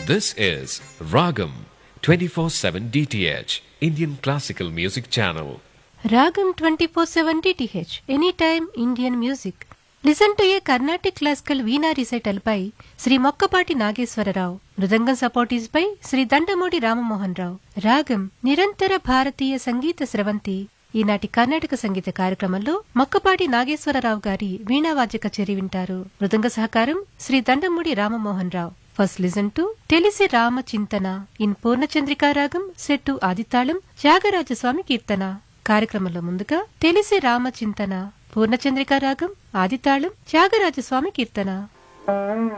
This is Ragam 24/7 DTH Indian Classical Music Channel. Ragam 24/7 DTH Anytime Indian Music. Listen to a Carnatic classical veena recital పై Shri Mokkapati Nageswararao mridangam support is పై శ్రీ దండమూడి రామమోహన్ రావు రాగం నిరంతర భారతీయ సంగీత స్రవంతి ఈనాటి కర్ణాటక సంగీత కార్యక్రమంలో మొక్కపాటి నాగేశ్వరరావు గారి వీణావాద్య కచేరి వింటారు మృదంగ సహకారం Shri Dandamudi Ramamohan Rao first listen to Telisi Rama చింతన ఇన్ పూర్ణచంద్రికా రాగం సెట్టు ఆదితాళం త్యాగరాజస్వామి కీర్తన కార్యక్రమంలో ముందుగా తెలిసి రామ చింతన పూర్ణచంద్రికా రాగం ఆదితాళం త్యాగరాజస్వామి కీర్తన